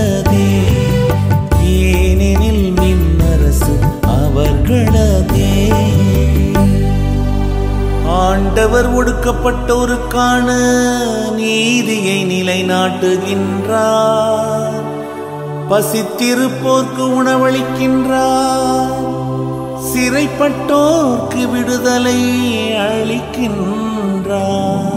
அவர்களதே ஏனெனில் மின்னரசு அவர்களதே ஆண்டவர் ஒடுக்கப்பட்டோருக்கான நீதியை நிலைநாட்டுகின்றார் பசித்திருப்போர்க்கு உணவளிக்கின்றார் சிறைப்பட்டோர்க்கு விடுதலை அளிக்கின்றார்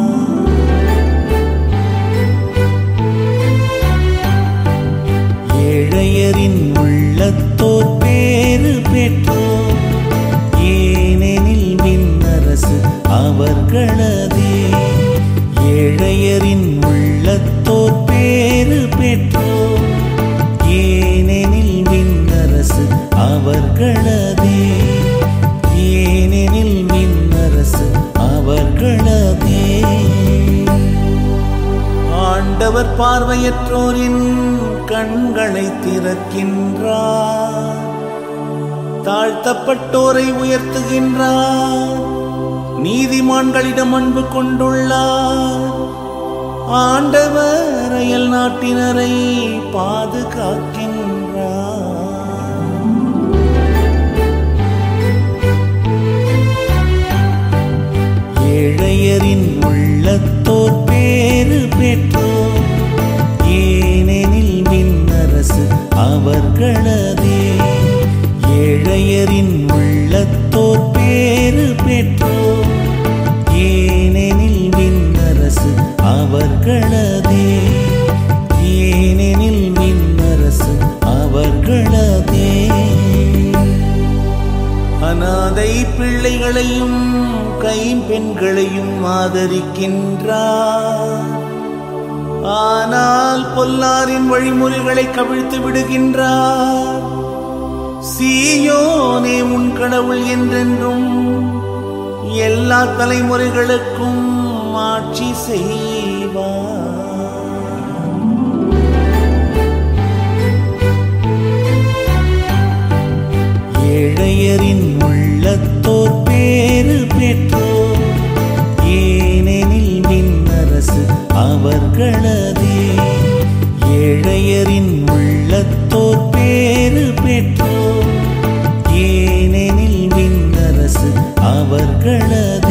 ஏழையரின் உள்ளத்தோர் பேறு பெற்றோர் ஏனெனில் விண்ணரசு அவர்களதே ஏழையரின் உள்ளத்தோர் பேறு பெற்றோர் ஏனெனில் விண்ணரசு அவர்களதே ஏனெனில் விண்ணரசு அவர்களதே ஆண்டவர் பார்வையற்றோரின் கண்களை திறக்கின்றார் தாழ்த்தப்பட்டோரை உயர்த்துகின்றார் நீதிமான்களிடம் அன்பு கொண்டுள்ளார் ஆண்டவர் அயல் நாட்டினரை பாதுகாக்கின்றார் ஏழையரின் உள்ளத்தோர் பேறு பெற்றோர் ஏனெனில் விண்ணரசு அவர்களதே ஏழையரின் உள்ளத்தோர் பேறு பெற்றோர் ஏனெனில் விண்ணரசு அவர்களதே ஏனெனில் விண்ணரசு அவர்களதே அனாதை பிள்ளைகளையும் கைம்பெண்களையும் ஆதரிக்கின்றார் ஆனால் பொல்லாரின் வழிமுறைகளை கவிழ்த்து விடுகின்றார் சீயோனே உன் கடவுள் என்றென்றும் எல்லா தலைமுறைகளுக்கும் ஆட்சி செய்வார் ஏழையரின் உள்ளத்தோர் பேறு பெற்றோர் ஏனெனில் விண்ணரசு அவர்களதே ஏழையரின் உள்ளத்தோர் பேறு பெற்றோர் ஏனெனில் விண்ணரசு அவர்களதே